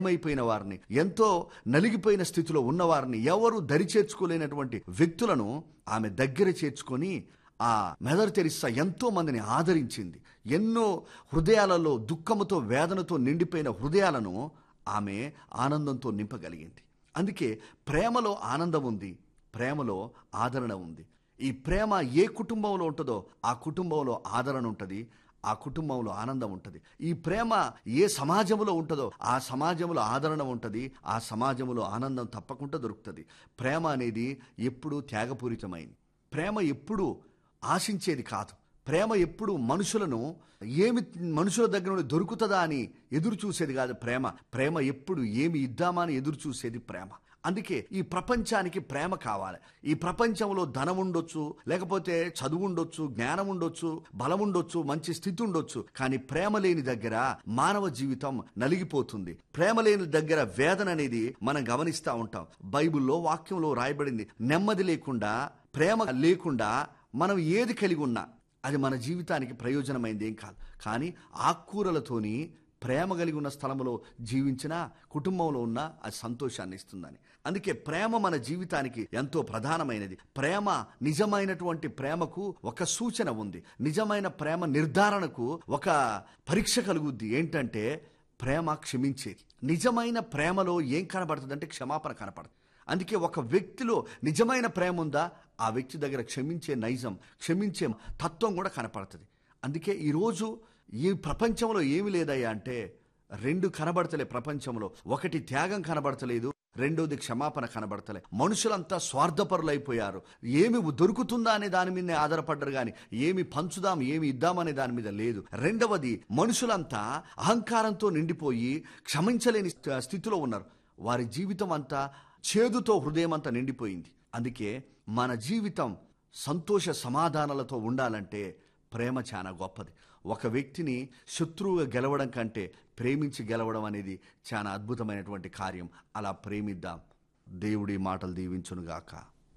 అయిపోయిన వారిని ఎంతో నలిగిపోయిన స్థితిలో ఉన్నవారిని ఎవరు దరి చేర్చుకోలేనటువంటి వ్యక్తులను ఆమె దగ్గర చేర్చుకొని ఆ మెదర్ తెరిస్సా ఎంతో మందిని ఆదరించింది ఎన్నో హృదయాలలో దుఃఖముతో వేదనతో నిండిపోయిన హృదయాలను ఆమె ఆనందంతో నింపగలిగింది అందుకే ప్రేమలో ఆనందం ఉంది ప్రేమలో ఆదరణ ఉంది ఈ ప్రేమ ఏ కుటుంబంలో ఉంటుందో ఆ కుటుంబంలో ఆదరణ ఉంటుంది ఆ కుటుంబంలో ఆనందం ఉంటుంది ఈ ప్రేమ ఏ సమాజంలో ఉంటుందో ఆ సమాజంలో ఆదరణ ఉంటుంది ఆ సమాజంలో ఆనందం తప్పకుండా దొరుకుతుంది ప్రేమ అనేది ఎప్పుడూ త్యాగపూరితమైంది ప్రేమ ఎప్పుడూ ఆశించేది కాదు ప్రేమ ఎప్పుడు మనుషులను ఏమి మనుషుల దగ్గర నుండి దొరుకుతుందా అని ఎదురు చూసేది కాదు ప్రేమ ప్రేమ ఎప్పుడు ఏమి ఇద్దామా అని ఎదురు చూసేది ప్రేమ అందుకే ఈ ప్రపంచానికి ప్రేమ కావాలి ఈ ప్రపంచంలో ధనం ఉండొచ్చు లేకపోతే చదువు ఉండొచ్చు జ్ఞానం ఉండొచ్చు బలం ఉండొచ్చు మంచి స్థితి ఉండొచ్చు కానీ ప్రేమ లేని దగ్గర మానవ జీవితం నలిగిపోతుంది ప్రేమ లేని దగ్గర వేదన అనేది మనం గమనిస్తూ ఉంటాం బైబిల్లో వాక్యంలో రాయబడింది నెమ్మది లేకుండా ప్రేమ లేకుండా మనం ఏది కలిగి ఉన్నా అది మన జీవితానికి ప్రయోజనమైంది ఏం కాదు కానీ ఆకుకూరలతోని ప్రేమ కలిగి ఉన్న స్థలంలో జీవించిన కుటుంబంలో ఉన్న అది సంతోషాన్ని ఇస్తుందని అందుకే ప్రేమ మన జీవితానికి ఎంతో ప్రధానమైనది ప్రేమ నిజమైనటువంటి ప్రేమకు ఒక సూచన ఉంది నిజమైన ప్రేమ నిర్ధారణకు ఒక పరీక్ష కలుగుద్ది ఏంటంటే ప్రేమ క్షమించేది నిజమైన ప్రేమలో ఏం కనబడుతుంది అంటే క్షమాపణ కనపడుతుంది అందుకే ఒక వ్యక్తిలో నిజమైన ప్రేమ ఉందా ఆ వ్యక్తి దగ్గర క్షమించే నైజం క్షమించే తత్వం కూడా కనపడుతుంది అందుకే ఈరోజు ఈ ప్రపంచంలో ఏమి లేదయ్యా అంటే రెండు కనబడతలే ప్రపంచంలో ఒకటి త్యాగం కనబడతలేదు రెండోది క్షమాపణ కనబడతలే మనుషులంతా స్వార్థపరులైపోయారు ఏమి దొరుకుతుందా అనే దాని మీదనే ఆధారపడ్డారు కానీ ఏమి పంచుదాం ఏమి ఇద్దామనే దాని మీద లేదు రెండవది మనుషులంతా అహంకారంతో నిండిపోయి క్షమించలేని స్థ- స్థితిలో ఉన్నారు వారి జీవితం అంతా చేదుతో హృదయం అంతా నిండిపోయింది అందుకే మన జీవితం సంతోష సమాధానాలతో ఉండాలంటే ప్రేమ చాలా గొప్పది ఒక వ్యక్తిని శత్రువుగా గెలవడం కంటే ప్రేమించి గెలవడం అనేది చాలా అద్భుతమైనటువంటి కార్యం అలా ప్రేమిద్దాం దేవుడి మాటలు దీవించునుగాక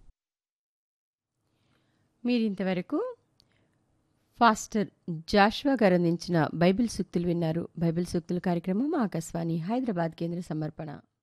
మీరింతవరకు ఫాస్టర్ జాషువా గారు అందించిన బైబిల్ సూక్తులు విన్నారు బైబిల్ సూక్తుల కార్యక్రమం ఆకాశవాణి హైదరాబాద్ కేంద్ర సమర్పణ